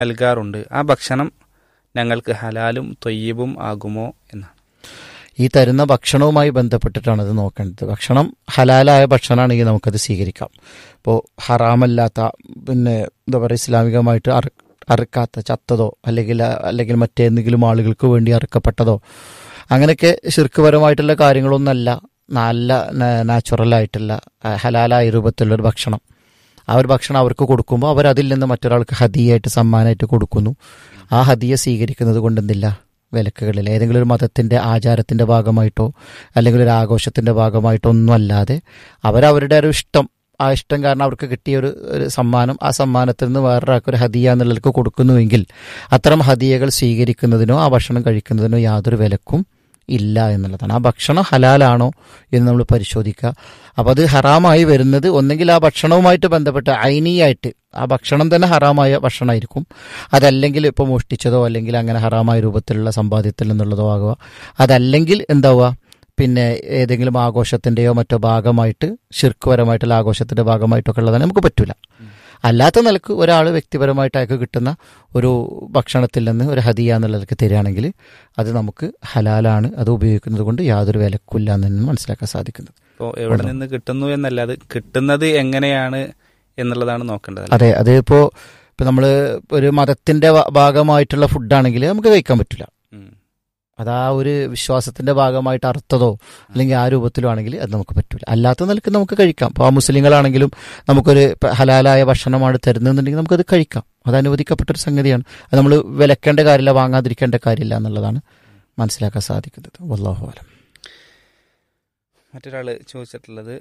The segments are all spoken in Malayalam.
നൽകാറുണ്ട് ആ ഭക്ഷണം ഞങ്ങൾക്ക് ഹലാലും തൊയ്യബും ആകുമോ എന്നാണ് ഈ തരുന്ന ഭക്ഷണവുമായി ബന്ധപ്പെട്ടിട്ടാണ് ഇത് നോക്കേണ്ടത് ഭക്ഷണം ഹലാലായ ഭക്ഷണമാണെങ്കിൽ നമുക്കത് സ്വീകരിക്കാം ഇപ്പോൾ ഹറാമല്ലാത്ത പിന്നെ എന്താ പറയുക ഇസ്ലാമികമായിട്ട് അറ അറുക്കാത്ത ചത്തതോ അല്ലെങ്കിൽ അല്ലെങ്കിൽ മറ്റേന്തെങ്കിലും ആളുകൾക്ക് വേണ്ടി അറുക്കപ്പെട്ടതോ അങ്ങനെയൊക്കെ ശിർക്കുപരമായിട്ടുള്ള കാര്യങ്ങളൊന്നല്ല നല്ല നാച്ചുറൽ ആയിട്ടുള്ള ആ, ഹലാലായ രൂപത്തിലുള്ള ഒരു ഭക്ഷണം ആ ഒരു ഭക്ഷണം അവർക്ക് കൊടുക്കുമ്പോൾ അവർ അതിൽ നിന്ന് മറ്റൊരാൾക്ക് ഹദിയായിട്ട് സമ്മാനമായിട്ട് കൊടുക്കുന്നു ആ ഹദിയ സ്വീകരിക്കുന്നത് കൊണ്ട് എന്തില്ല വിലക്കുകളിൽ ഏതെങ്കിലും ഒരു മതത്തിന്റെ ആചാരത്തിന്റെ ഭാഗമായിട്ടോ അല്ലെങ്കിൽ ഒരു ആഘോഷത്തിന്റെ ഭാഗമായിട്ടോ ഒന്നും അല്ലാതെ അവരവരുടെ ഒരു ഇഷ്ടം ആ ഇഷ്ടം കാരണം അവർക്ക് കിട്ടിയ ഒരു ഒരു സമ്മാനം ആ സമ്മാനത്തിൽ നിന്ന് വേറൊരാൾക്ക് ഒരു ഹദിയ എന്നുള്ളവർക്ക് കൊടുക്കുന്നുവെങ്കിൽ അത്തരം ഹദിയകൾ സ്വീകരിക്കുന്നതിനോ ആ ഭക്ഷണം കഴിക്കുന്നതിനോ യാതൊരു വിലക്കും ഇല്ല എന്നുള്ളതാണ് ആ ഭക്ഷണം ഹലാലാണോ എന്ന് നമ്മൾ പരിശോധിക്കുക അപ്പോൾ അത് ഹറാമായി വരുന്നത് ഒന്നെങ്കിൽ ആ ഭക്ഷണവുമായിട്ട് ബന്ധപ്പെട്ട് ഐനിയായിട്ട് ആ ഭക്ഷണം തന്നെ ഹറാമായ ഭക്ഷണമായിരിക്കും അതല്ലെങ്കിൽ ഇപ്പോൾ മോഷ്ടിച്ചതോ അല്ലെങ്കിൽ അങ്ങനെ ഹറാമായ രൂപത്തിലുള്ള സമ്പാദ്യത്തിൽ നിന്നുള്ളതോ ആകുക അതല്ലെങ്കിൽ എന്താവുക പിന്നെ ഏതെങ്കിലും ആഘോഷത്തിൻ്റെയോ മറ്റോ ഭാഗമായിട്ട് ശിർക്കുപരമായിട്ടുള്ള ആഘോഷത്തിൻ്റെ ഭാഗമായിട്ടൊക്കെ ഉള്ളതാണ് നമുക്ക് പറ്റൂല അല്ലാത്ത നിലക്ക് ഒരാൾ വ്യക്തിപരമായിട്ട് അയാൾക്ക് കിട്ടുന്ന ഒരു ഭക്ഷണത്തിൽ നിന്ന് ഒരു ഹദിയ എന്നുള്ളതൊക്കെ തരികയാണെങ്കിൽ അത് നമുക്ക് ഹലാലാണ് അത് ഉപയോഗിക്കുന്നത് കൊണ്ട് യാതൊരു വിലക്കില്ല എന്ന് തന്നെ മനസ്സിലാക്കാൻ സാധിക്കുന്നത് ഇപ്പോൾ എവിടെ നിന്ന് കിട്ടുന്നു എന്നല്ല അത് കിട്ടുന്നത് എങ്ങനെയാണ് എന്നുള്ളതാണ് നോക്കേണ്ടത് അല്ലേ? അതെ അത് ഇപ്പോൾ ഇപ്പം നമ്മൾ ഒരു മതത്തിൻ്റെ ഭാഗമായിട്ടുള്ള ഫുഡാണെങ്കിൽ നമുക്ക് കഴിക്കാൻ പറ്റില്ല ഉം. അത് ആ ഒരു വിശ്വാസത്തിന്റെ ഭാഗമായിട്ട് അർത്ഥതോ അല്ലെങ്കിൽ ആ രൂപത്തിലോ ആണെങ്കിൽ അത് നമുക്ക് പറ്റൂല അല്ലാത്ത നിലക്ക് നമുക്ക് കഴിക്കാം അപ്പോൾ ആ മുസ്ലിങ്ങളാണെങ്കിലും നമുക്കൊരു ഇപ്പൊ ഹലാലായ ഭക്ഷണമാണ് തരുന്നതെന്നുണ്ടെങ്കിൽ നമുക്കത് കഴിക്കാം അത് അനുവദിക്കപ്പെട്ടൊരു സംഗതിയാണ് അത് നമ്മൾ വിലക്കേണ്ട കാര്യമില്ല വാങ്ങാതിരിക്കേണ്ട കാര്യമില്ല എന്നുള്ളതാണ് മനസ്സിലാക്കാൻ സാധിക്കുന്നത് വല്ലാഹു അലം മറ്റൊരാൾ ചോദിച്ചിട്ടുള്ളത്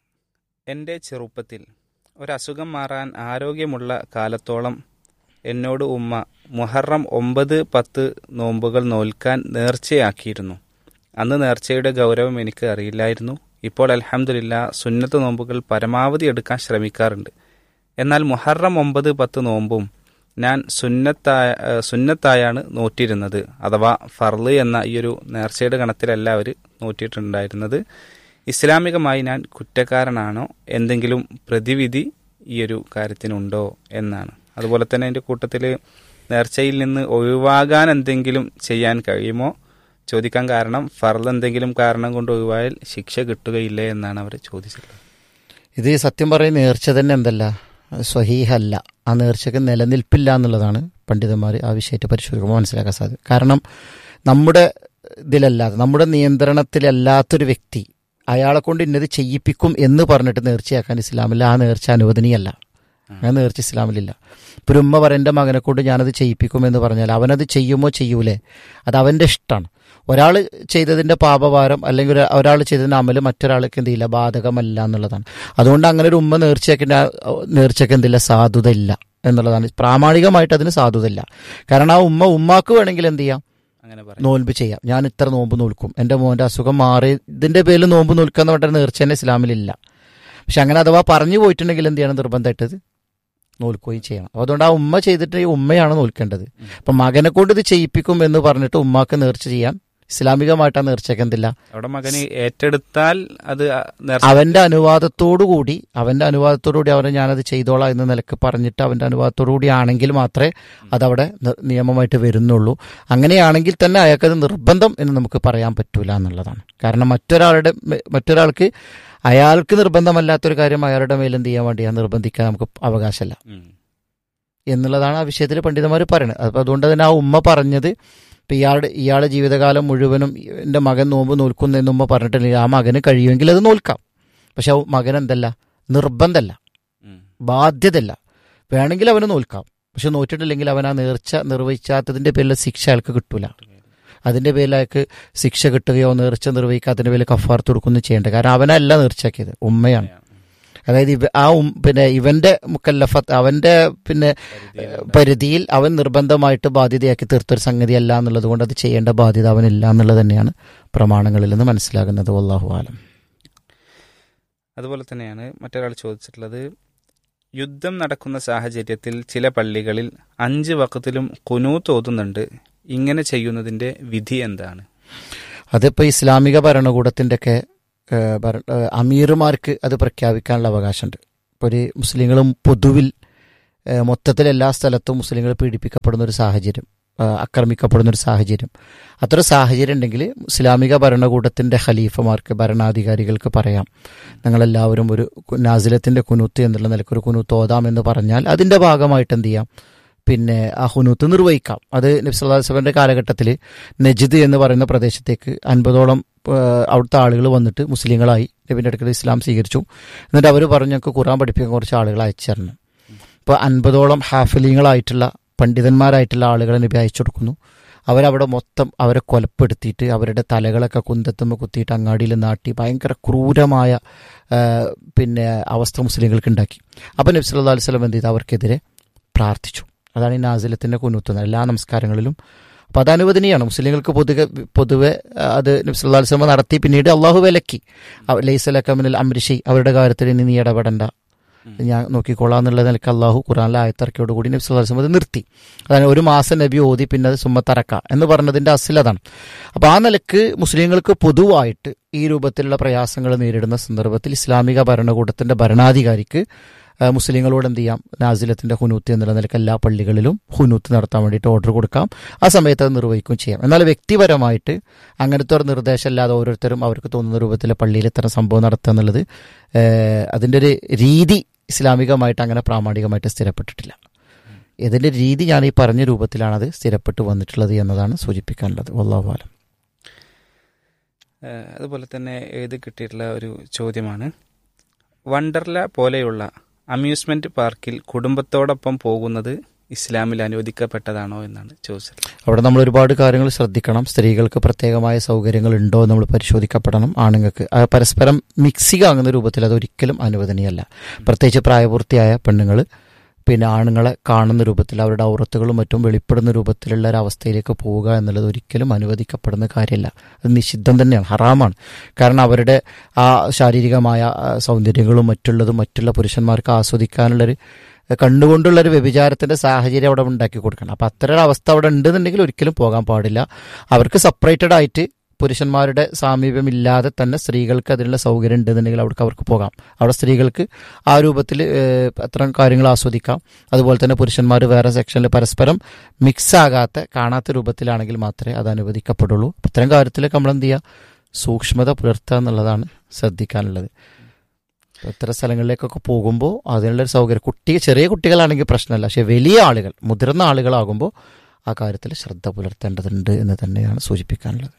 എൻ്റെ ചെറുപ്പത്തിൽ ഒരസുഖം മാറാൻ ആരോഗ്യമുള്ള കാലത്തോളം എന്നോട് ഉമ്മ മുഹറം ഒമ്പത് പത്ത് നോമ്പുകൾ നോൽക്കാൻ നേർച്ചയാക്കിയിരുന്നു അന്ന് നേർച്ചയുടെ ഗൗരവം എനിക്ക് അറിയില്ലായിരുന്നു ഇപ്പോൾ അൽഹംദുലില്ല സുന്നത്ത് നോമ്പുകൾ പരമാവധി എടുക്കാൻ ശ്രമിക്കാറുണ്ട് എന്നാൽ മുഹറം ഒമ്പത് പത്ത് നോമ്പും ഞാൻ സുന്നത്തായ ഏഹ് സുന്നത്തായാണ് നോറ്റിരുന്നത് അഥവാ ഫർള് എന്ന ഈ ഒരു നേർച്ചയുടെ ഗണത്തിലല്ല അവർ നോറ്റിയിട്ടുണ്ടായിരുന്നത് ഇസ്ലാമികമായി ഞാൻ കുറ്റക്കാരനാണോ എന്തെങ്കിലും പ്രതിവിധി ഈ ഒരു കാര്യത്തിനുണ്ടോ എന്നാണ് അതുപോലെ തന്നെ എൻ്റെ കൂട്ടത്തിൽ നേർച്ചയിൽ നിന്ന് ഒഴിവാകാൻ എന്തെങ്കിലും ചെയ്യാൻ കഴിയുമോ ചോദിക്കാൻ കാരണം ഫർള് എന്തെങ്കിലും കാരണം കൊണ്ട് ഒഴിവായാൽ ശിക്ഷ കിട്ടുകയില്ലേ എന്നാണ് അവർ ചോദിച്ചിട്ടുള്ളത് ഇത് സത്യം പറയുന്ന നേർച്ച തന്നെ എന്തല്ല സ്വഹീഹല്ല ആ നേർച്ചയ്ക്ക് നിലനിൽപ്പില്ല എന്നുള്ളതാണ് പണ്ഡിതന്മാർ ആ വിഷയത്തെ പരിശോധിക്കുമ്പോൾ മനസ്സിലാക്കാൻ സാധിക്കും കാരണം നമ്മുടെ ഇതിലല്ലാതെ നമ്മുടെ നിയന്ത്രണത്തിലല്ലാത്തൊരു വ്യക്തി അയാളെ കൊണ്ട് ഇന്നത് ചെയ്യിപ്പിക്കും എന്ന് പറഞ്ഞിട്ട് നേർച്ചയാക്കാൻ ഇസ്ലാമില്ല ആ നേർച്ച അനുവദനീയല്ല അങ്ങനെ നേർച്ച ഇസ്ലാമിലില്ല ഇപ്പൊ ഒരു ഉമ്മ പറയും എൻ്റെ മകനെ കൊണ്ട് ഞാനത് ചെയ്യിപ്പിക്കും എന്ന് പറഞ്ഞാൽ അവനത് ചെയ്യുമോ ചെയ്യൂലേ അത് അവൻ്റെ ഇഷ്ടമാണ് ഒരാൾ ചെയ്തതിൻ്റെ പാപഭാരം അല്ലെങ്കിൽ ഒരാൾ ചെയ്തതിൻ്റെ അമല് മറ്റൊരാൾക്ക് എന്ത് ചെയ്യില്ല ബാധകമല്ല എന്നുള്ളതാണ് അതുകൊണ്ട് അങ്ങനെ ഒരു ഉമ്മ നേർച്ചയ്ക്കിൻ്റെ നേർച്ചയ്ക്ക് എന്തില്ല സാധുത ഇല്ല എന്നുള്ളതാണ് പ്രാമാണികമായിട്ട് അതിന് സാധുത ഇല്ല കാരണം ആ ഉമ്മ ഉമ്മാക്ക് വേണമെങ്കിൽ എന്ത് ചെയ്യാം അങ്ങനെ പറയാം നോൽമ്പ് ചെയ്യാം ഞാൻ ഇത്ര നോമ്പ് നോൽക്കും എൻ്റെ മോൻ്റെ അസുഖം മാറി ഇതിൻ്റെ പേരിൽ നോമ്പ് നോൽക്കുക എന്ന് പറഞ്ഞ നേർച്ച തന്നെ ഇസ്ലാമിലില്ല പക്ഷെ അങ്ങനെ അഥവാ പറഞ്ഞു പോയിട്ടുണ്ടെങ്കിൽ എന്ത് ചെയ്യണം നിർബന്ധമായിട്ടത് നോൽക്കുകയും ചെയ്യണം അപ്പോൾ അതുകൊണ്ട് ആ ഉമ്മ ചെയ്തിട്ട് ഈ ഉമ്മയാണ് നോൽക്കേണ്ടത് അപ്പം മകനെ കൊണ്ട് ഇത് ചെയ്യിപ്പിക്കും എന്ന് പറഞ്ഞിട്ട് ഉമ്മാക്ക് നേർച്ച ചെയ്യാൻ ഇസ്ലാമികമായിട്ട് ആ നേർച്ചയ്ക്ക് എന്തില്ല അവിടെ മകന് ഏറ്റെടുത്താൽ അത് ആ നേർച്ച അവന്റെ അനുവാദത്തോടു കൂടി അവന്റെ അനുവാദത്തോടു കൂടി അവനെ ഞാനത് ചെയ്തോളാം എന്ന നിലക്ക് പറഞ്ഞിട്ട് അവന്റെ അനുവാദത്തോടു കൂടി ആണെങ്കിൽ മാത്രമേ അതവിടെ നി- നിയമമായിട്ട് വരുന്നുള്ളൂ അങ്ങനെയാണെങ്കിൽ തന്നെ അയാൾക്കത് നിർബന്ധം എന്ന് നമുക്ക് പറയാൻ പറ്റൂല എന്നുള്ളതാണ് കാരണം മറ്റൊരാളുടെ മെ- മറ്റൊരാൾക്ക് അയാൾക്ക് നിർബന്ധമല്ലാത്തൊരു കാര്യം അയാളുടെ മേൽ എന്ത് ചെയ്യാൻ വേണ്ടി നിർബന്ധിക്കാൻ നമുക്ക് അവകാശമല്ല ഉം. എന്നുള്ളതാണ് ആ വിഷയത്തിൽ പണ്ഡിതന്മാർ പറയുന്നത് അപ്പോൾ അതുകൊണ്ട് തന്നെ ആ ഉമ്മ പറഞ്ഞത് ഇപ്പം ഇയാളുടെ ഇയാളുടെ ജീവിതകാലം മുഴുവനും എൻ്റെ മകൻ നോമ്പ് നോൽക്കുന്നു എന്ന് ഉമ്മ പറഞ്ഞിട്ടില്ലെങ്കിൽ ആ മകന് കഴിയുമെങ്കിൽ അത് നോൽക്കാം പക്ഷെ ആ മകൻ എന്തല്ല നിർബന്ധമല്ല ഉം. ബാധ്യതയല്ല വേണമെങ്കിൽ അവന് നോൽക്കാം പക്ഷെ നോറ്റിട്ടില്ലെങ്കിൽ അവൻ ആ നേർച്ച നിർവഹിച്ചാത്തതിൻ്റെ പേരിൽ ശിക്ഷ അയാൾക്ക് കിട്ടൂല അതിൻ്റെ പേരിൽ അയാൾക്ക് ശിക്ഷ കിട്ടുകയോ നേർച്ച നിർവഹിക്കാത്തതിൻ്റെ പേരിൽ കഫാർത്ത് കൊടുക്കുകയൊന്നും ചെയ്യേണ്ട കാരണം അവനല്ല നേർച്ചയാക്കിയത് ഉമ്മയാണ് അതായത് ഇവ ആ ഉം- പിന്നെ ഇവന്റെ മുക്കല്ലഫത്ത് അവന്റെ പിന്നെ പരിധിയിൽ അവൻ നിർബന്ധമായിട്ട് ബാധ്യതയാക്കി തീർത്തൊരു സംഗതിയല്ല എന്നുള്ളത് കൊണ്ട് അത് ചെയ്യേണ്ട ബാധ്യത അവനില്ല എന്നുള്ളത് തന്നെയാണ് പ്രമാണങ്ങളിൽ നിന്ന് മനസ്സിലാകുന്നത് വല്ലാഹു ആലം അതുപോലെ തന്നെയാണ് മറ്റൊരാൾ ചോദിച്ചിട്ടുള്ളത് യുദ്ധം നടക്കുന്ന സാഹചര്യത്തിൽ ചില പള്ളികളിൽ അഞ്ച് വക്കത്തിലും കുനൂത്ത് ഓതുന്നുണ്ട് ഇങ്ങനെ ചെയ്യുന്നതിന്റെ വിധി എന്താണ് അതിപ്പോൾ ഇസ്ലാമിക ഭരണകൂടത്തിൻ്റെ ഒക്കെ ഏഹ്, ഭര- ഏഹ്, അമീർമാർക്ക് അത് പ്രഖ്യാപിക്കാനുള്ള അവകാശമുണ്ട് ഇപ്പോൾ ഒരു മുസ്ലിങ്ങളും പൊതുവിൽ ഏഹ് മൊത്തത്തിൽ എല്ലാ സ്ഥലത്തും മുസ്ലിങ്ങൾ പീഡിപ്പിക്കപ്പെടുന്ന ഒരു സാഹചര്യം ആ, ആക്രമിക്കപ്പെടുന്ന ഒരു സാഹചര്യം അത്ര സാഹചര്യം ഉണ്ടെങ്കിൽ ഇസ്ലാമിക ഭരണകൂടത്തിന്റെ ഖലീഫമാർക്ക് ഭരണാധികാരികൾക്ക് പറയാം ഞങ്ങളെല്ലാവരും ഒരു കു- നാസിലത്തിന്റെ കുനൂത്ത് എന്നുള്ള നിലയ്ക്ക് ഒരു കുനൂത്ത് ഓതാം എന്ന് പറഞ്ഞാൽ അതിന്റെ ഭാഗമായിട്ട് എന്ത് ചെയ്യാം പിന്നെ ആ ഹുനൂത്ത് നിർവഹിക്കാം അത് നബ്സല്ലാസ്ബന്റെ കാലഘട്ടത്തിൽ നജിദ് എന്ന് പറയുന്ന പ്രദേശത്തേക്ക് അൻപതോളം ആ, അവിടുത്തെ ആളുകൾ വന്നിട്ട് മുസ്ലിങ്ങളായി നബിൻ്റെ അടുക്കൽ ഇസ്ലാം സ്വീകരിച്ചു എന്നിട്ട് അവർ പറഞ്ഞു ഞങ്ങൾക്ക് ഖുറാൻ പഠിപ്പിക്കാൻ കുറച്ച് ആളുകൾ അയച്ചു തരണം ഇപ്പോൾ അൻപതോളം ഹാഫിലിങ്ങളായിട്ടുള്ള പണ്ഡിതന്മാരായിട്ടുള്ള ആളുകളെ നബി അയച്ചു കൊടുക്കുന്നു അവരവിടെ മൊത്തം അവരെ കൊലപ്പെടുത്തിയിട്ട് അവരുടെ തലകളൊക്കെ കുന്തത്തുമ്പോൾ കുത്തിയിട്ട് അങ്ങാടിയിൽ നാട്ടി ഭയങ്കര ക്രൂരമായ ആ, പിന്നെ അവസ്ഥ മുസ്ലിങ്ങൾക്ക് ഉണ്ടാക്കി അപ്പം നബി സല്ലല്ലാഹു അലൈഹി വസല്ലം എന്ത് ചെയ്തു അവർക്കെതിരെ പ്രാർത്ഥിച്ചു അതാണ് ഈ നാസിലത്തിൻ്റെ കുനുത്തുന്നത് എല്ലാ നമസ്കാരങ്ങളിലും അപ്പോൾ അത് അനുവദനീയമാണ് മുസ്ലിങ്ങൾക്ക് പൊതുവെ പൊതുവെ ആ, അത് നബി സല്ലല്ലാഹു അലൈഹി വസല്ലം നടത്തി പിന്നീട് അള്ളാഹു വിലക്കി ലൈസലക്കമിനൽ അംരിഷി അവരുടെ കാര്യത്തിൽ ഇനി നീ ഇടപെടണ്ട ഞാൻ നോക്കിക്കോളാം എന്നുള്ള നിലക്ക് അള്ളാഹു ഖുറാനിലെ ആയത്തിറക്കിയോട് കൂടി നബി സല്ലല്ലാഹു അലൈഹി വസല്ലം അത് നിർത്തി അതാണ് ഒരു മാസം നബി ഓതി പിന്നെ അത് സുമ്മത്തറക്ക എന്ന് പറഞ്ഞതിന്റെ അസിൽ അതാണ് അപ്പോൾ ആ നിലക്ക് മുസ്ലിങ്ങൾക്ക് പൊതുവായിട്ട് ഈ രൂപത്തിലുള്ള പ്രയാസങ്ങൾ നേരിടുന്ന സന്ദർഭത്തിൽ ഇസ്ലാമിക ഭരണകൂടത്തിന്റെ ഭരണാധികാരിക്ക് ആ, മുസ്ലിങ്ങളോട് എന്ത് ചെയ്യാം നാസിലത്തിന്റെ ഹുനൂത്ത് എന്നുള്ള നിലക്ക് എല്ലാ പള്ളികളിലും ഹുനൂത്ത് നടത്താൻ വേണ്ടിയിട്ട് ഓർഡർ കൊടുക്കാം ആ സമയത്ത് അത് നിർവഹിക്കുകയും ചെയ്യാം എന്നാൽ വ്യക്തിപരമായിട്ട് അങ്ങനത്തെ ഒരു നിർദ്ദേശം അല്ലാതെ ഓരോരുത്തരും അവർക്ക് തോന്നുന്ന രൂപത്തിൽ പള്ളിയിൽ ഇത്തരം സംഭവം നടത്തുക എന്നുള്ളത് ഏഹ്, അതിൻ്റെ ഒരു രീതി ഇസ്ലാമികമായിട്ട് അങ്ങനെ പ്രാമാണികമായിട്ട് സ്ഥിരപ്പെട്ടിട്ടില്ല ഇതിൻ്റെ രീതി ഞാൻ ഈ പറഞ്ഞ രൂപത്തിലാണ് അത് സ്ഥിരപ്പെട്ട് വന്നിട്ടുള്ളത് എന്നതാണ് സൂചിപ്പിക്കാനുള്ളത് വല്ലാഹുവാലം ഏഹ് അതുപോലെ തന്നെ എഴുതി കിട്ടിയിട്ടുള്ള ഒരു ചോദ്യമാണ് വണ്ടർല പോലെയുള്ള അമ്യൂസ്മെന്റ് പാർക്കിൽ കുടുംബത്തോടൊപ്പം പോകുന്നത് ഇസ്ലാമിൽ അനുവദിക്കപ്പെട്ടതാണോ എന്നാണ് ചോദിച്ചത് അവിടെ നമ്മൾ ഒരുപാട് കാര്യങ്ങൾ ശ്രദ്ധിക്കണം സ്ത്രീകൾക്ക് പ്രത്യേകമായ സൗകര്യങ്ങൾ ഉണ്ടോ എന്ന് നമ്മൾ പരിശോധിക്കപ്പെടണം ആണുങ്ങൾക്ക് ആ പരസ്പരം മിക്സിങ് ആകുന്ന രൂപത്തിൽ അത് ഒരിക്കലും അനുവദനീയമല്ല പ്രത്യേകിച്ച് പ്രായപൂർത്തിയായ പെണ്ണുങ്ങൾ പിന്നെ ആണുങ്ങളെ കാണുന്ന രൂപത്തിൽ അവരുടെ ഔറത്തുകളും മറ്റും വെളിപ്പെടുന്ന രൂപത്തിലുള്ള ഒരു അവസ്ഥയിലേക്ക് പോവുക എന്നുള്ളത് ഒരിക്കലും അനുവദിക്കപ്പെടുന്ന കാര്യമല്ല അത് നിഷിദ്ധം തന്നെയാണ് ഹറാമാണ് കാരണം അവരുടെ ആ ശാരീരികമായ ആ, സൗന്ദര്യങ്ങളും മറ്റുള്ളതും മറ്റുള്ള പുരുഷന്മാർക്ക് ആസ്വദിക്കാനുള്ളൊരു കണ്ടുകൊണ്ടുള്ള ഒരു വ്യഭിചാരത്തിന്റെ സാഹചര്യം അവിടെ ഉണ്ടാക്കി കൊടുക്കണം അപ്പം അത്തരം ഒരു അവസ്ഥ അവിടെ ഉണ്ടെന്നുണ്ടെങ്കിൽ ഒരിക്കലും പോകാൻ പാടില്ല അവർക്ക് സെപ്പറേറ്റഡ് ആയിട്ട് പുരുഷന്മാരുടെ സാമീപ്യമില്ലാതെ തന്നെ സ്ത്രീകൾക്ക് അതിനുള്ള സൗകര്യം ഉണ്ടെന്നുണ്ടെങ്കിൽ അവിടേക്ക് അവർക്ക് പോകാം അവിടെ സ്ത്രീകൾക്ക് ആ രൂപത്തിൽ ഏഹ്, അത്തരം കാര്യങ്ങൾ ആസ്വദിക്കാം അതുപോലെ തന്നെ പുരുഷന്മാർ വേറെ സെക്ഷനിൽ പരസ്പരം മിക്സ് ആകാത്ത കാണാത്ത രൂപത്തിലാണെങ്കിൽ മാത്രമേ അത് അനുവദിക്കപ്പെടുള്ളൂ ഇത്തരം കാര്യത്തിലൊക്കെ നമ്മൾ എന്ത് ചെയ്യുക സൂക്ഷ്മത പുലർത്തുക എന്നുള്ളതാണ് ശ്രദ്ധിക്കാനുള്ളത് ഇപ്പൊ ഇത്തരം സ്ഥലങ്ങളിലേക്കൊക്കെ പോകുമ്പോൾ അതിനുള്ളൊരു സൗകര്യം കുട്ടി ചെറിയ കുട്ടികളാണെങ്കിൽ പ്രശ്നമല്ല പക്ഷെ വലിയ ആളുകൾ മുതിർന്ന ആളുകളാകുമ്പോൾ ആ കാര്യത്തിൽ ശ്രദ്ധ പുലർത്തേണ്ടതുണ്ട് എന്ന് തന്നെയാണ് സൂചിപ്പിക്കാനുള്ളത്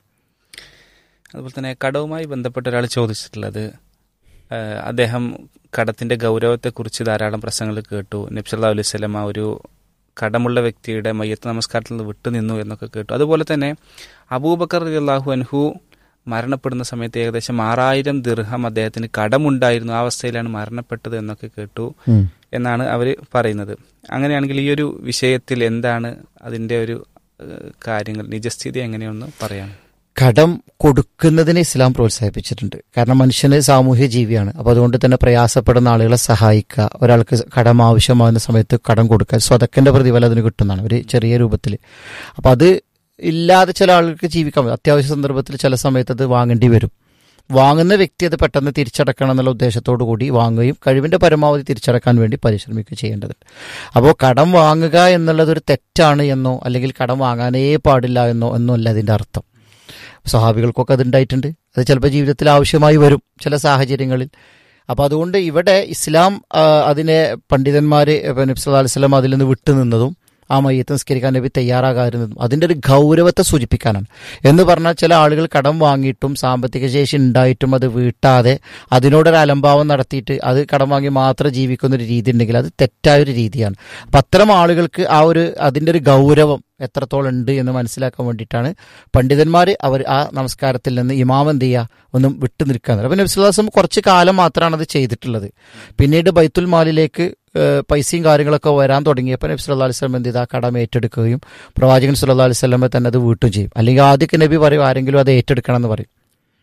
അതുപോലെ തന്നെ കടവുമായി ബന്ധപ്പെട്ട ഒരാൾ ചോദിച്ചിട്ടുള്ളത് ഏഹ് അദ്ദേഹം കടത്തിന്റെ ഗൗരവത്തെക്കുറിച്ച് ധാരാളം പ്രസംഗങ്ങൾ കേട്ടു നബ്സല്ലാ അലൈഹി സ്വലം ആ ഒരു കടമുള്ള വ്യക്തിയുടെ മയ്യത്ത് നമസ്കാരത്തിൽ നിന്ന് വിട്ടുനിന്നു എന്നൊക്കെ കേട്ടു അതുപോലെ തന്നെ അബൂബക്കർ അള്ളാഹു അൻഹു മരണപ്പെടുന്ന സമയത്ത് ഏകദേശം ആറായിരം ദിർഹം അദ്ദേഹത്തിന് കടമുണ്ടായിരുന്നു ആ അവസ്ഥയിലാണ് മരണപ്പെട്ടത് എന്നൊക്കെ കേട്ടു എന്നാണ് അവർ പറയുന്നത് അങ്ങനെയാണെങ്കിൽ ഈ ഒരു വിഷയത്തിൽ എന്താണ് അതിന്റെ ഒരു ഏഹ്, കാര്യങ്ങൾ നിജസ്ഥിതി എങ്ങനെയൊന്ന് പറയാം കടം കൊടുക്കുന്നതിനെ ഇസ്ലാം പ്രോത്സാഹിപ്പിച്ചിട്ടുണ്ട് കാരണം മനുഷ്യന് സാമൂഹ്യ ജീവിയാണ് അപ്പോൾ അതുകൊണ്ട് തന്നെ പ്രയാസപ്പെടുന്ന ആളുകളെ സഹായിക്കുക ഒരാൾക്ക് കടം ആവശ്യമാകുന്ന സമയത്ത് കടം കൊടുക്കുക സ്വതക്കന്റെ പ്രതിഫലം അതിന് കിട്ടുന്നതാണ് ഒരു ചെറിയ രൂപത്തിൽ അപ്പം അത് ഇല്ലാതെ ചില ആളുകൾക്ക് ജീവിക്കാൻ പറ്റും അത്യാവശ്യ സന്ദർഭത്തിൽ ചില സമയത്ത് അത് വാങ്ങേണ്ടി വരും വാങ്ങുന്ന വ്യക്തി അത് പെട്ടെന്ന് തിരിച്ചടക്കണം എന്നുള്ള ഉദ്ദേശത്തോടു കൂടി വാങ്ങുകയും കഴിവിന്റെ പരമാവധി തിരിച്ചടക്കാൻ വേണ്ടി പരിശ്രമിക്കുകയും ചെയ്യേണ്ടതുണ്ട് അപ്പോൾ കടം വാങ്ങുക എന്നുള്ളത് ഒരു തെറ്റാണ് എന്നോ അല്ലെങ്കിൽ കടം വാങ്ങാനേ പാടില്ല എന്നോ എന്നോ അല്ല അതിന്റെ അർത്ഥം സ്വഹാബികൾക്കൊക്കെ അത് ഉണ്ടായിട്ടുണ്ട് അത് ചിലപ്പോൾ ജീവിതത്തിൽ ആവശ്യമായി വരും ചില സാഹചര്യങ്ങളിൽ അപ്പോൾ അതുകൊണ്ട് ഇവിടെ ഇസ്ലാം ആ, അതിനെ പണ്ഡിതന്മാർ നബ്സ് അലൈഹി സ്വലം അതിൽ നിന്ന് വിട്ടുനിന്നതും ആ മയ്യത്ത് നിസ്കരിക്കാൻ നബി തയ്യാറാകാതിരുന്നതും അതിൻ്റെ ഒരു ഗൗരവത്തെ സൂചിപ്പിക്കാനാണ് എന്ന് പറഞ്ഞാൽ ചില ആളുകൾ കടം വാങ്ങിയിട്ടും സാമ്പത്തിക ശേഷി ഉണ്ടായിട്ടും അത് വീട്ടാതെ അതിനോടൊരു അലംഭാവം നടത്തിയിട്ട് അത് കടം വാങ്ങി മാത്രം ജീവിക്കുന്ന ഒരു രീതി ഉണ്ടെങ്കിൽ അത് തെറ്റായൊരു രീതിയാണ് അപ്പം അത്തരം ആളുകൾക്ക് ആ ഒരു അതിൻ്റെ ഒരു ഗൗരവം എത്രത്തോളം ഉണ്ട് എന്ന് മനസ്സിലാക്കാൻ വേണ്ടിയിട്ടാണ് പണ്ഡിതന്മാർ അവർ ആ നമസ്കാരത്തിൽ നിന്ന് ഇമാം എന്ത് ചെയ്യുക ഒന്നും വിട്ടു നിൽക്കുക അപ്പം നബ്സുല്ലാസം കുറച്ച് കാലം മാത്രമാണ് അത് ചെയ്തിട്ടുള്ളത് പിന്നീട് ബൈത്തുൽ മാലിലേക്ക് ഏഹ്, പൈസയും കാര്യങ്ങളൊക്കെ വരാൻ തുടങ്ങിയപ്പോൾ നബി സല്ലല്ലാഹു അലൈഹി വസല്ലം എന്ത് ചെയ്ത് ആ കടം ഏറ്റെടുക്കുകയും പ്രവാചകൻ സല്ലല്ലാഹു അലൈഹി വസല്ലമെ തന്നെ അത് വീട്ടും ചെയ്യും അല്ലെങ്കിൽ ആദ്യമൊക്കെ നബി പറയും ആരെങ്കിലും അത് ഏറ്റെടുക്കണം എന്ന് പറയും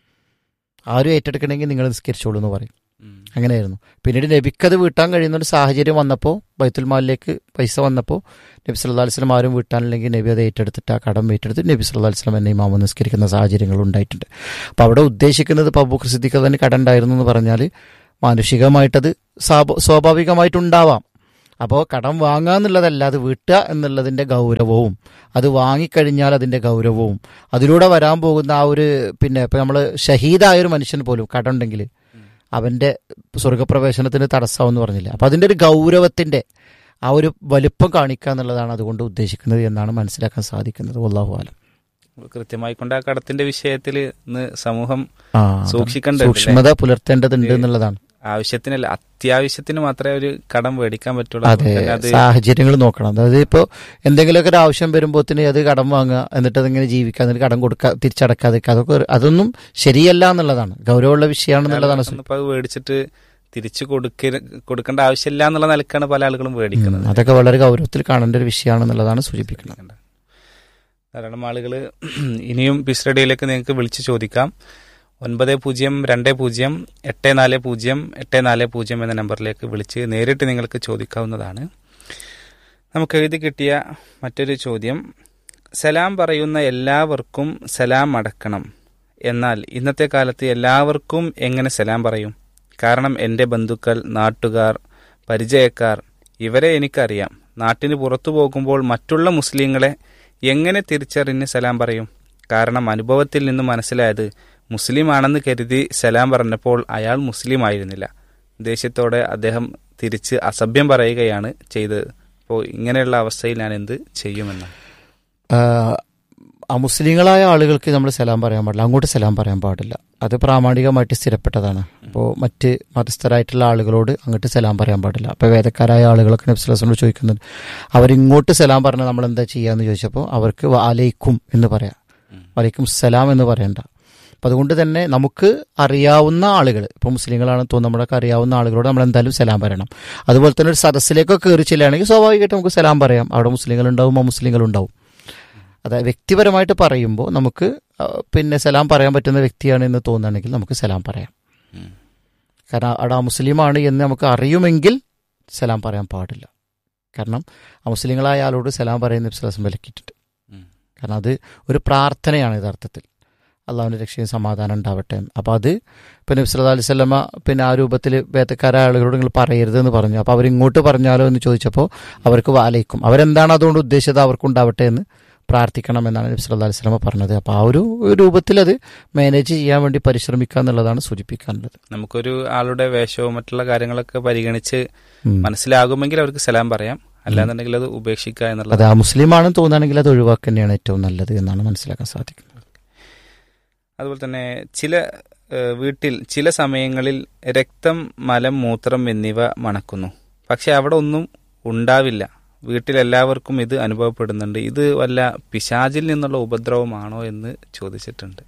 ആരും ഏറ്റെടുക്കണമെങ്കിൽ നിങ്ങൾ നിസ്കരിച്ചോളൂ എന്ന് പറയും അങ്ങനെയായിരുന്നു പിന്നീട് നബിക്കത് വീട്ടാൻ കഴിയുന്ന ഒരു സാഹചര്യം വന്നപ്പോൾ ബൈത്തുൽ മാലിലേക്ക് പൈസ വന്നപ്പോൾ നബി സല്ലല്ലാഹു അലൈഹി വസല്ലം ആരും വീട്ടാനില്ലെങ്കിൽ നബി അത് ഏറ്റെടുത്തിട്ട് ആ കടം ഏറ്റെടുത്ത് നബി സല്ലല്ലാഹു അലൈഹി വസല്ലം എന്നെ ഇമാമ നിസ്കരിക്കുന്ന സാഹചര്യങ്ങൾ ഉണ്ടായിട്ടുണ്ട് അപ്പോൾ അവിടെ ഉദ്ദേശിക്കുന്നത് ഇപ്പോൾ അബൂഖർ സിദ്ദീഖ് തന്നെ കടം ഉണ്ടായിരുന്നു എന്ന് പറഞ്ഞാൽ മാനുഷികമായിട്ടത് സ്വാഭ- സ്വാഭാവികമായിട്ടുണ്ടാവാം അപ്പോൾ കടം വാങ്ങുക എന്നുള്ളതല്ല അത് വീട്ടുക എന്നുള്ളതിൻ്റെ ഗൗരവവും അത് വാങ്ങിക്കഴിഞ്ഞാൽ അതിൻ്റെ ഗൗരവവും അതിലൂടെ വരാൻ പോകുന്ന ആ ഒരു പിന്നെ ഇപ്പം നമ്മൾ ഷഹീദായ ഒരു മനുഷ്യൻ പോലും കടം ഉണ്ടെങ്കിൽ അവൻ്റെ സ്വർഗപ്രവേശനത്തിന് തടസ്സമെന്ന് പറഞ്ഞില്ല അപ്പം അതിൻ്റെ ഒരു ഗൗരവത്തിൻ്റെ ആ ഒരു വലുപ്പം കാണിക്കുക എന്നുള്ളതാണ് അതുകൊണ്ട് ഉദ്ദേശിക്കുന്നത് എന്നാണ് മനസ്സിലാക്കാൻ സാധിക്കുന്നത് അള്ളാഹു ആലം കൃത്യമായി കൊണ്ട് ആ കടത്തിന്റെ വിഷയത്തിൽ ഇന്ന് സമൂഹം ആ സൂക്ഷിക്കേണ്ടതുണ്ട് സൂക്ഷ്മത പുലർത്തേണ്ടതുണ്ട് എന്നുള്ളതാണ് ആവശ്യത്തിനല്ല അത്യാവശ്യത്തിന് മാത്രമേ ഒരു കടം മേടിക്കാൻ പറ്റുള്ളൂ അതെ അതുകൊണ്ട് അത് സാഹചര്യങ്ങൾ നോക്കണം അതായത് ഇപ്പോൾ എന്തെങ്കിലുമൊക്കെ ഒരു ആവശ്യം വരുമ്പോഴത്തേന് അത് കടം വാങ്ങുക എന്നിട്ട് അതിങ്ങനെ ജീവിക്കുക എന്നിട്ട് കടം കൊടുക്കുക തിരിച്ചടക്കാതിരിക്കുക അതൊക്കെ ഒരു- അതൊന്നും ശരിയല്ല എന്നുള്ളതാണ് ഗൗരവമുള്ള വിഷയമാണെന്നുള്ളതാണ് സു- ഇപ്പൊ അത് മേടിച്ചിട്ട് തിരിച്ചു കൊടുക്ക കൊടുക്കേണ്ട ആവശ്യമില്ല എന്നുള്ള നിലക്കാണ് പല ആളുകളും മേടിക്കുന്നത് അതൊക്കെ വളരെ ഗൗരവത്തിൽ കാണേണ്ട ഒരു വിഷയമാണെന്നുള്ളതാണ് സൂചിപ്പിക്കുന്നത് ധാരാളം ആളുകൾ ഇനിയും പിസ് റേഡിയോയിലേക്ക് നിങ്ങൾക്ക് വിളിച്ച് ചോദിക്കാം ഒൻപത് പൂജ്യം രണ്ട് പൂജ്യം എട്ട് നാല് പൂജ്യം എട്ട് നാല് പൂജ്യം എന്ന നമ്പറിലേക്ക് വിളിച്ച് നേരിട്ട് നിങ്ങൾക്ക് ചോദിക്കാവുന്നതാണ് നമുക്ക് എഴുതി കിട്ടിയ മറ്റൊരു ചോദ്യം സലാം പറയുന്ന എല്ലാവർക്കും സലാം അടക്കണം എന്നാൽ ഇന്നത്തെ കാലത്ത് എല്ലാവർക്കും എങ്ങനെ സലാം പറയും കാരണം എൻ്റെ ബന്ധുക്കൾ നാട്ടുകാർ പരിചയക്കാർ ഇവരെ എനിക്കറിയാം നാട്ടിന് പുറത്തു പോകുമ്പോൾ മറ്റുള്ള മുസ്ലിങ്ങളെ എങ്ങനെ തിരിച്ചറിഞ്ഞ് സലാം പറയും കാരണം അനുഭവത്തിൽ നിന്ന് മനസ്സിലായത് മുസ്ലിം ആണെന്ന് കരുതി സലാം പറഞ്ഞപ്പോൾ അയാൾ മുസ്ലിം ആയിരുന്നില്ല ദേഷ്യത്തോടെ അദ്ദേഹം തിരിച്ച് അസഭ്യം പറയുകയാണ് ചെയ്തത് അപ്പോൾ ഇങ്ങനെയുള്ള അവസ്ഥയിൽ ഞാൻ എന്ത് ചെയ്യുമെന്നാണ് ആഹ് അമുസ്ലിങ്ങളായ ആളുകൾക്ക് നമ്മൾ സലാം പറയാൻ പാടില്ല അങ്ങോട്ട് സലാം പറയാൻ പാടില്ല അത് പ്രാമാണികമായിട്ട് സ്ഥിരപ്പെട്ടതാണ് അപ്പോൾ മറ്റ് മതസ്ഥരായിട്ടുള്ള ആളുകളോട് അങ്ങോട്ട് സലാം പറയാൻ പാടില്ല അപ്പോൾ വേദക്കാരായ ആളുകളൊക്കെ നബ്സുലസിനോട് ചോദിക്കുന്നുണ്ട് അവരിങ്ങോട്ട് സലാം പറഞ്ഞാൽ നമ്മൾ എന്താ ചെയ്യാന്ന് ചോദിച്ചപ്പോൾ അവർക്ക് വാലൈക്കും എന്ന് പറയാം വലൈക്കും സലാം എന്ന് പറയണ്ട അപ്പം അതുകൊണ്ട് തന്നെ നമുക്ക് അറിയാവുന്ന ആളുകൾ ഇപ്പോൾ മുസ്ലിങ്ങളാണെന്ന് തോന്നുന്നു നമ്മളൊക്കെ അറിയാവുന്ന ആളുകളോട് നമ്മൾ എന്തായാലും സലാം പറയണം അതുപോലെ തന്നെ ഒരു സദസ്സിലേക്കൊക്കെ കയറി ചെല്ലുകയാണെങ്കിൽ സ്വാഭാവികമായിട്ട് നമുക്ക് സലാം പറയാം അവിടെ മുസ്ലിങ്ങളുണ്ടാവും അമുസ്ലിങ്ങളുണ്ടാവും അതായത് വ്യക്തിപരമായിട്ട് പറയുമ്പോൾ നമുക്ക് ആ, പിന്നെ സലാം പറയാൻ പറ്റുന്ന വ്യക്തിയാണ് എന്ന് തോന്നുകയാണെങ്കിൽ നമുക്ക് സലാം പറയാം കാരണം അവിടെ ആ മുസ്ലിമാണ് എന്ന് നമുക്ക് അറിയുമെങ്കിൽ സലാം പറയാൻ പാടില്ല കാരണം ആ മുസ്ലിങ്ങളായ ആളോട് സലാം പറയുന്ന വിശ്വാസം വിലക്കിയിട്ടുണ്ട് കാരണം അത് ഒരു പ്രാർത്ഥനയാണ് യഥാർത്ഥത്തിൽ അള്ളാഹുവിൻ്റെ രക്ഷയും സമാധാനം ഉണ്ടാവട്ടെ എന്ന് അപ്പോൾ അത് പിന്നെ നബ്സ് അലൈഹി സ്വലമ പിന്നെ ആ രൂപത്തിൽ വേത്തക്കാരായ ആളുകളോട് നിങ്ങൾ പറയരുത് എന്ന് പറഞ്ഞു അപ്പോൾ അവരിങ്ങോട്ട് പറഞ്ഞാലോ എന്ന് ചോദിച്ചപ്പോൾ അവർക്ക് വാലയിക്കും അവരെന്താണ് അതുകൊണ്ട് ഉദ്ദേശിച്ചത് അവർക്കുണ്ടാവട്ടെ എന്ന് പ്രാർത്ഥിക്കണം എന്നാണ് നബി സല്ലല്ലാഹു അലൈഹി വസല്ലമ പറഞ്ഞത് അപ്പോൾ ആ ഒരു രൂപത്തിൽ അത് മാനേജ് ചെയ്യാൻ വേണ്ടി പരിശ്രമിക്കുക എന്നുള്ളതാണ് സൂചിപ്പിക്കാനുള്ളത് നമുക്കൊരു ആളുടെ വേഷവും മറ്റുള്ള കാര്യങ്ങളൊക്കെ പരിഗണിച്ച് ഉം. മനസ്സിലാകുമെങ്കിൽ അവർക്ക് സലാം പറയാം അല്ലാന്നുണ്ടെങ്കിൽ അത് ഉപേക്ഷിക്കുക എന്നുള്ളത് അത് ആ മുസ്ലിമാണെന്ന് തോന്നുകയാണെങ്കിൽ അത് ഒഴിവാക്കുക തന്നെയാണ് ഏറ്റവും നല്ലത് എന്നാണ് മനസ്സിലാക്കാൻ സാധിക്കുന്നത് അതുപോലെ തന്നെ ചില ഏഹ്, വീട്ടിൽ ചില സമയങ്ങളിൽ രക്തം മലം മൂത്രം എന്നിവ മണക്കുന്നു പക്ഷെ അവിടെ ഒന്നും ഉണ്ടാവില്ല വീട്ടിലെല്ലാവർക്കും ഇത് അനുഭവപ്പെടുന്നുണ്ട് ഇത് വല്ല പിശാചിൽ നിന്നുള്ള ഉപദ്രവമാണോ എന്ന് ചോദിച്ചിട്ടുണ്ട്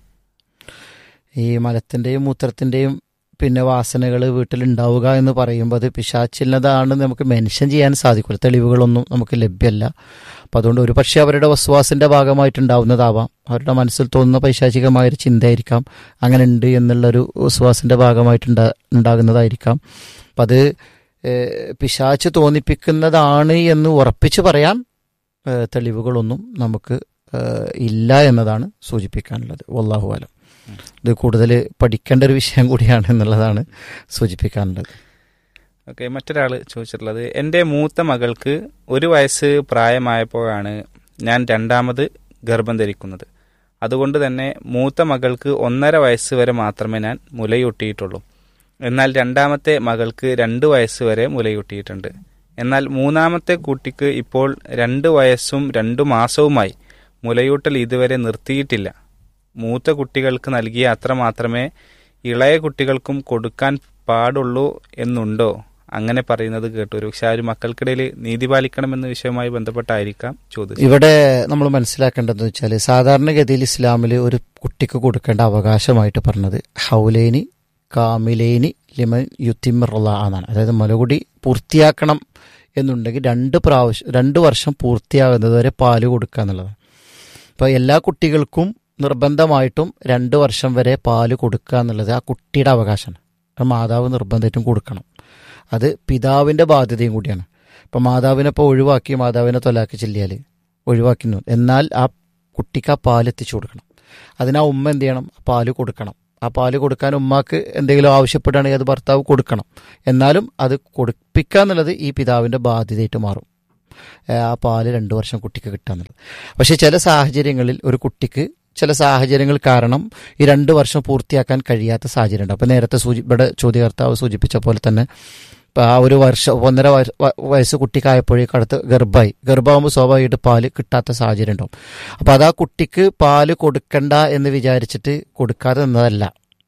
ഈ മലത്തിൻ്റെയും മൂത്രത്തിൻ്റെയും പിന്നെ വാസനകൾ വീട്ടിലുണ്ടാവുക എന്ന് പറയുമ്പോൾ അത് പിശാച്ചില്ലതാണ് നമുക്ക് മെൻഷൻ ചെയ്യാൻ സാധിക്കില്ല തെളിവുകളൊന്നും നമുക്ക് ലഭ്യമല്ല അപ്പം അതുകൊണ്ട് ഒരു പക്ഷേ അവരുടെ വസ്വാസിൻ്റെ ഭാഗമായിട്ടുണ്ടാവുന്നതാവാം അവരുടെ മനസ്സിൽ തോന്നുന്ന പൈശാചികമായൊരു ചിന്തയായിരിക്കാം അങ്ങനെ ഉണ്ട് എന്നുള്ളൊരു വസ്വാസിൻ്റെ ഭാഗമായിട്ടുണ്ടാ ഉണ്ടാകുന്നതായിരിക്കാം അപ്പം അത് ഏഹ്, പിശാച്ച് തോന്നിപ്പിക്കുന്നതാണ് എന്ന് ഉറപ്പിച്ച് പറയാൻ ഏഹ്, തെളിവുകളൊന്നും നമുക്ക് ഏഹ്, ഇല്ല എന്നതാണ് സൂചിപ്പിക്കാനുള്ളത് വല്ലാഹു ആലം ഇത് കൂടുതൽ പഠിക്കേണ്ട ഒരു വിഷയം കൂടിയാണ് എന്നുള്ളതാണ് സൂചിപ്പിക്കാനുള്ളത് ഓക്കെ മറ്റൊരാൾ ചോദിച്ചിട്ടുള്ളത് എൻ്റെ മൂത്ത മകൾക്ക് ഒരു വയസ്സ് പ്രായമായപ്പോഴാണ് ഞാൻ രണ്ടാമത് ഗർഭം ധരിക്കുന്നത് അതുകൊണ്ട് തന്നെ മൂത്ത മകൾക്ക് ഒന്നര വയസ്സ് വരെ മാത്രമേ ഞാൻ മുലയൂട്ടിയിട്ടുള്ളൂ എന്നാൽ രണ്ടാമത്തെ മകൾക്ക് രണ്ട് വയസ്സ് വരെ മുലയൂട്ടിയിട്ടുണ്ട് എന്നാൽ മൂന്നാമത്തെ കുട്ടിക്ക് ഇപ്പോൾ രണ്ട് വയസ്സും രണ്ടു മാസവുമായി മുലയൂട്ടൽ ഇതുവരെ നിർത്തിയിട്ടില്ല മൂത്ത കുട്ടികൾക്ക് നൽകിയ അത്ര മാത്രമേ ഇളയ കുട്ടികൾക്കും കൊടുക്കാൻ പാടുള്ളൂ എന്നുണ്ടോ അങ്ങനെ പറയുന്നത് കേട്ടു ഒരു പക്ഷെ ആ ഒരു മക്കൾക്കിടയിൽ നീതി പാലിക്കണമെന്ന വിഷയവുമായി ബന്ധപ്പെട്ടായിരിക്കാം ചോദിച്ചത് ഇവിടെ നമ്മൾ മനസ്സിലാക്കേണ്ടതെന്ന് വെച്ചാൽ സാധാരണഗതിയിൽ ഇസ്ലാമിൽ ഒരു കുട്ടിക്ക് കൊടുക്കേണ്ട അവകാശമായിട്ട് പറഞ്ഞത് ഹൗലേനി കാമിലേനി ലിമൻ യുത്തിമിറുള്ള എന്നാണ് അതായത് മുലകുടി പൂർത്തിയാക്കണം എന്നുണ്ടെങ്കിൽ രണ്ട് പ്രാവശ്യം രണ്ട് വർഷം പൂർത്തിയാകുന്നത് വരെ പാല് കൊടുക്കുക എന്നുള്ളതാണ് അപ്പോൾ എല്ലാ കുട്ടികൾക്കും നിർബന്ധമായിട്ടും രണ്ട് വർഷം വരെ പാല് കൊടുക്കുക എന്നുള്ളത് ആ കുട്ടിയുടെ അവകാശമാണ് അത് മാതാവ് നിർബന്ധമായിട്ടും കൊടുക്കണം അത് പിതാവിൻ്റെ ബാധ്യതയും കൂടിയാണ് ഇപ്പം മാതാവിനെ ഇപ്പോൾ ഒഴിവാക്കി മാതാവിനെ തൊലാക്കി ചെല്ലിയാൽ ഒഴിവാക്കുന്നു എന്നാൽ ആ കുട്ടിക്ക് ആ പാൽ എത്തിച്ചു കൊടുക്കണം അതിന് ആ ഉമ്മ എന്ത് ചെയ്യണം ആ പാല് കൊടുക്കണം ആ പാല് കൊടുക്കാൻ ഉമ്മാക്ക് എന്തെങ്കിലും ആവശ്യപ്പെടുകയാണെങ്കിൽ അത് ഭർത്താവ് കൊടുക്കണം എന്നാലും അത് കൊടുപ്പിക്കുക എന്നുള്ളത് ഈ പിതാവിൻ്റെ ബാധ്യതയായിട്ട് മാറും ഏ, ആ പാല് രണ്ട് വർഷം കുട്ടിക്ക് കിട്ടാന്നുള്ളത് പക്ഷേ ചില സാഹചര്യങ്ങളിൽ ഒരു കുട്ടിക്ക് ചില സാഹചര്യങ്ങൾ കാരണം ഈ രണ്ട് വർഷം പൂർത്തിയാക്കാൻ കഴിയാത്ത സാഹചര്യം ഉണ്ട് അപ്പോൾ നേരത്തെ സൂചി ഇവിടെ ചോദ്യകർത്താവ് സൂചിപ്പിച്ച പോലെ തന്നെ ഇപ്പം ആ ഒരു വർഷം ഒന്നര വയ- വ- വയസ്സ് കുട്ടിക്കായപ്പോഴേക്കും അടുത്ത് ഗർഭമായി ഗർഭമാകുമ്പോൾ സ്വാഭാവികമായിട്ട് പാല് കിട്ടാത്ത സാഹചര്യം ഉണ്ടാവും അപ്പോൾ അത് ആ കുട്ടിക്ക് പാല് കൊടുക്കണ്ട എന്ന് വിചാരിച്ചിട്ട് കൊടുക്കാതെ നിന്നതല്ല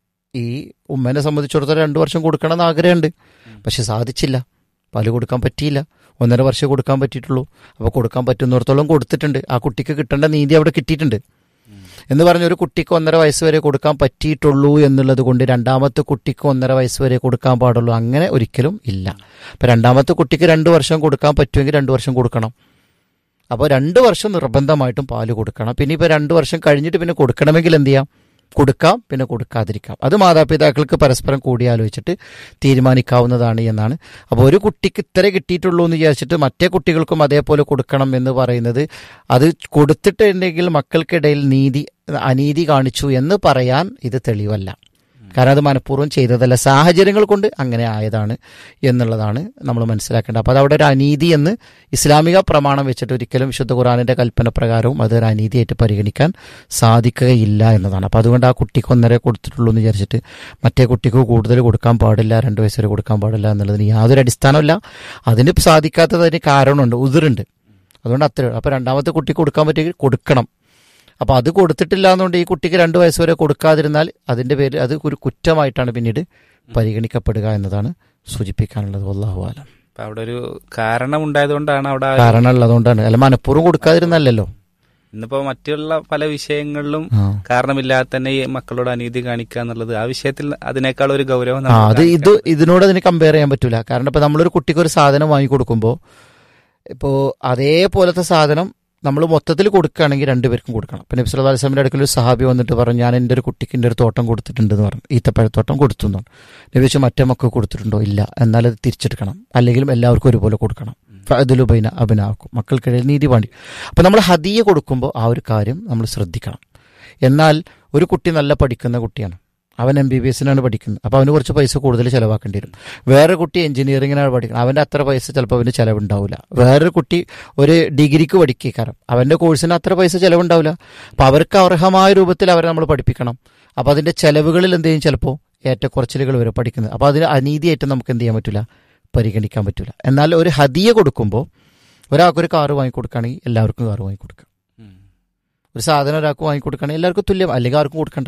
ഈ ഉമ്മേനെ സംബന്ധിച്ചിടത്തോളം രണ്ട് വർഷം കൊടുക്കണം എന്ന് ആഗ്രഹമുണ്ട് പക്ഷെ സാധിച്ചില്ല പാല് കൊടുക്കാൻ പറ്റിയില്ല ഒന്നര വർഷം കൊടുക്കാൻ പറ്റിയിട്ടുള്ളൂ അപ്പോൾ കൊടുക്കാൻ പറ്റുന്നിടത്തോളം കൊടുത്തിട്ടുണ്ട് ആ കുട്ടിക്ക് കിട്ടേണ്ട നീതി അവിടെ കിട്ടിയിട്ടുണ്ട് എന്ന് പറഞ്ഞ ഒരു കുട്ടിക്ക് ഒന്നര വയസ്സ് വരെ കൊടുക്കാൻ പറ്റിയിട്ടുള്ളൂ എന്നുള്ളത് കൊണ്ട് രണ്ടാമത്തെ കുട്ടിക്ക് ഒന്നര വയസ്സ് വരെ കൊടുക്കാൻ പാടുള്ളൂ അങ്ങനെ ഒരിക്കലും ഇല്ല അപ്പം രണ്ടാമത്തെ കുട്ടിക്ക് രണ്ട് വർഷം കൊടുക്കാൻ പറ്റുമെങ്കിൽ രണ്ട് വർഷം കൊടുക്കണം അപ്പോൾ രണ്ട് വർഷം നിർബന്ധമായിട്ടും പാല് കൊടുക്കണം പിന്നെ ഇപ്പോൾ രണ്ട് വർഷം കഴിഞ്ഞിട്ട് പിന്നെ കൊടുക്കണമെങ്കിൽ എന്ത് ചെയ്യാം കൊടുക്കാം പിന്നെ കൊടുക്കാതിരിക്കാം അത് മാതാപിതാക്കൾക്ക് പരസ്പരം കൂടിയാലോചിച്ചിട്ട് തീരുമാനിക്കാവുന്നതാണ് എന്നാണ് അപ്പോൾ ഒരു കുട്ടിക്ക് ഇത്ര കിട്ടിയിട്ടുള്ളൂ എന്ന് വിചാരിച്ചിട്ട് മറ്റേ കുട്ടികൾക്കും അതേപോലെ കൊടുക്കണം എന്ന് പറയുന്നത് അത് കൊടുത്തിട്ടുണ്ടെങ്കിൽ മക്കൾക്കിടയിൽ നീതി അനീതി കാണിച്ചു എന്ന് പറയാൻ ഇത് തെളിവല്ല കാരണം അത് മനഃപൂർവ്വം ചെയ്തതല്ല സാഹചര്യങ്ങൾ കൊണ്ട് അങ്ങനെ ആയതാണ് എന്നുള്ളതാണ് നമ്മൾ മനസ്സിലാക്കേണ്ടത് അപ്പോൾ അതവിടെ ഒരു അനീതി എന്ന് ഇസ്ലാമിക പ്രമാണം വെച്ചിട്ട് ഒരിക്കലും വിശുദ്ധ ഖുറാനിന്റെ കൽപ്പന പ്രകാരവും അത് ഒരു അനീതിയായിട്ട് പരിഗണിക്കാൻ സാധിക്കുകയില്ല എന്നതാണ് അപ്പോൾ അതുകൊണ്ട് ആ കുട്ടിക്ക് ഒന്നര കൊടുത്തിട്ടുള്ളൂ എന്ന് വിചാരിച്ചിട്ട് മറ്റേ കുട്ടിക്ക് കൂടുതൽ കൊടുക്കാൻ പാടില്ല രണ്ട് വയസ്സ് വരെ കൊടുക്കാൻ പാടില്ല എന്നുള്ളതിന് യാതൊരു അടിസ്ഥാനമില്ല അതിന് സാധിക്കാത്തതിന് കാരണമുണ്ട് ഉതിറുണ്ട് അതുകൊണ്ട് അത്ര അപ്പോൾ രണ്ടാമത്തെ കുട്ടിക്ക് കൊടുക്കാൻ പറ്റിയെങ്കിൽ കൊടുക്കണം അപ്പോൾ അത് കൊടുത്തിട്ടില്ല എന്നുകൊണ്ട് ഈ കുട്ടിക്ക് രണ്ട് വയസ്സ് വരെ കൊടുക്കാതിരുന്നാൽ അതിൻ്റെ പേര് അത് ഒരു കുറ്റമായിട്ടാണ് പിന്നീട് പരിഗണിക്കപ്പെടുക എന്നതാണ് സൂചിപ്പിക്കാനുള്ളത് വല്ലാഹു ആലം അപ്പൊ അവിടെ ഒരു കാരണം ഉണ്ടായതുകൊണ്ടാണ് അവിടെ ആ- കാരണം ഉള്ളതുകൊണ്ടാണ് അല്ല മനഃപൂർവ്വം കൊടുക്കാതിരുന്നല്ലോ ഇന്നിപ്പോ മറ്റുള്ള പല വിഷയങ്ങളിലും ആ കാരണമില്ലാതെ തന്നെ ഈ മക്കളോട് അനീതി കാണിക്കുക എന്നുള്ളത് ആ വിഷയത്തിൽ അതിനേക്കാൾ ഒരു ഗൗരവം ആ നമ്മൾ അത് ഇത് ഇതിനോട് അതിന് കമ്പയർ ചെയ്യാൻ പറ്റൂല കാരണം ഇപ്പൊ നമ്മളൊരു കുട്ടിക്ക് ഒരു സാധനം വാങ്ങി കൊടുക്കുമ്പോൾ ഇപ്പോൾ അതേപോലത്തെ സാധനം നമ്മൾ മൊത്തത്തിൽ കൊടുക്കുകയാണെങ്കിൽ രണ്ടുപേർക്കും കൊടുക്കണം പിന്നെ നബി സല്ലല്ലാഹു അലൈഹി വസല്ലമയുടെ അടുക്കൽ ഒരു സഹാബി വന്നിട്ട് പറഞ്ഞു ഞാൻ എൻ്റെ ഒരു കുട്ടിക്ക് എൻ്റെ ഒരു തോട്ടം കൊടുത്തിട്ടുണ്ടെന്ന് പറഞ്ഞു ഈത്തപ്പഴത്തോട്ടം കൊടുത്തു എന്ന് പറഞ്ഞു നബി ചോദിച്ചു മറ്റേ മക്കൾ കൊടുത്തിട്ടുണ്ടോ ഇല്ല എന്നാൽ അത് തിരിച്ചെടുക്കണം അല്ലെങ്കിലും എല്ലാവർക്കും ഒരുപോലെ കൊടുക്കണം അതിലുപൈന അഭിനാക്കും മക്കൾക്കിടയിൽ നീതി പാണ്ടി അപ്പം നമ്മൾ ഹദിയ കൊടുക്കുമ്പോൾ ആ ഒരു കാര്യം നമ്മൾ ശ്രദ്ധിക്കണം എന്നാൽ ഒരു കുട്ടി നല്ല പഠിക്കുന്ന കുട്ടിയാണ് അവൻ എം ബി ബി എസിനാണ് പഠിക്കുന്നത് അപ്പോൾ അവന് കുറച്ച് പൈസ കൂടുതൽ ചിലവാക്കേണ്ടി വരും വേറെ കുട്ടി എഞ്ചിനീയറിങ്ങിനാണ് പഠിക്കുന്നത് അവൻ്റെ അത്ര പൈസ ചിലപ്പോൾ അവന് ചിലവുണ്ടാവില്ല വേറൊരു കുട്ടി ഒരു ഡിഗ്രിക്ക് പഠിക്കാരം അവൻ്റെ കോഴ്സിന് അത്ര പൈസ ചിലവുണ്ടാവില്ല അപ്പോൾ അവർക്ക് അർഹമായ രൂപത്തിൽ അവരെ നമ്മൾ പഠിപ്പിക്കണം അപ്പോൾ അതിൻ്റെ ചിലവുകളിൽ എന്ത് ചെയ്യും ചിലപ്പോൾ ഏറ്റക്കുറച്ചിലുകൾ വരെ പഠിക്കുന്നത് അപ്പോൾ അതിന് അനീതിയായിട്ട് നമുക്ക് എന്ത് ചെയ്യാൻ പറ്റില്ല പരിഗണിക്കാൻ പറ്റില്ല എന്നാൽ ഒരു ഹദിയ കൊടുക്കുമ്പോൾ ഒരാൾക്കൊരു കാറ് വാങ്ങിക്കൊടുക്കുകയാണെങ്കിൽ എല്ലാവർക്കും കാറ് വാങ്ങിക്കൊടുക്കാം ഉം. ഒരു സാധനം ഒരാൾക്ക് വാങ്ങിക്കൊടുക്കുകയാണെങ്കിൽ എല്ലാവർക്കും തുല്യം അല്ലെങ്കിൽ ആർക്കും കൊടുക്കണ്ട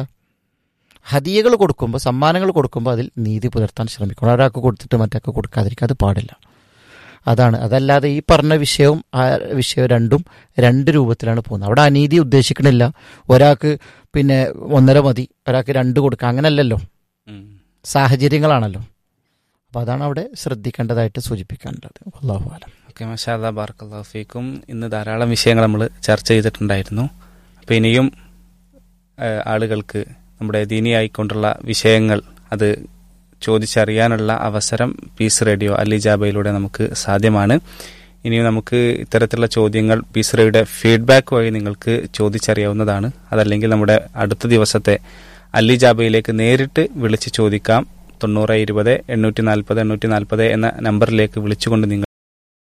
ഹദിയകൾ കൊടുക്കുമ്പോൾ സമ്മാനങ്ങൾ കൊടുക്കുമ്പോൾ അതിൽ നീതി പുലർത്താൻ ശ്രമിക്കണം ഒരാൾക്ക് കൊടുത്തിട്ട് മറ്റൊക്കെ കൊടുക്കാതിരിക്കുക അത് പാടില്ല അതാണ് അതല്ലാതെ ഈ പറഞ്ഞ വിഷയവും ആ വിഷയവും രണ്ടും രണ്ട് രൂപത്തിലാണ് പോകുന്നത് അവിടെ അനീതി ഉദ്ദേശിക്കണില്ല ഒരാൾക്ക് പിന്നെ ഒന്നര മതി ഒരാൾക്ക് രണ്ട് കൊടുക്കുക അങ്ങനല്ലല്ലോ ഉം. സാഹചര്യങ്ങളാണല്ലോ അപ്പോൾ അതാണ് അവിടെ ശ്രദ്ധിക്കേണ്ടതായിട്ട് സൂചിപ്പിക്കേണ്ടത് അള്ളാഹു ആലം ഓക്കെ മഷാല്ല ബാർക്കല്ലാഹു ഫീക്കും ഇന്ന് ധാരാളം വിഷയങ്ങൾ നമ്മൾ ചർച്ച ചെയ്തിട്ടുണ്ടായിരുന്നു അപ്പോൾ ഇനിയും ആ, ആളുകൾക്ക് നമ്മുടെ ദീനിയായിക്കൊണ്ടുള്ള വിഷയങ്ങൾ അത് ചോദിച്ചറിയാനുള്ള അവസരം പീസ് റേഡിയോ അലിജാബയിലൂടെ നമുക്ക് സാധ്യമാണ് ഇനിയും നമുക്ക് ഇത്തരത്തിലുള്ള ചോദ്യങ്ങൾ പീസ് റേഡിയോയുടെ ഫീഡ്ബാക്ക് വഴി നിങ്ങൾക്ക് ചോദിച്ചറിയാവുന്നതാണ് അതല്ലെങ്കിൽ നമ്മുടെ അടുത്ത ദിവസത്തെ അല്ലിജാബയിലേക്ക് നേരിട്ട് വിളിച്ച് ചോദിക്കാം തൊണ്ണൂറ് ഇരുപത് എണ്ണൂറ്റി നാൽപ്പത് എണ്ണൂറ്റി നാൽപ്പത് എന്ന നമ്പറിലേക്ക് വിളിച്ചുകൊണ്ട് നിങ്ങൾ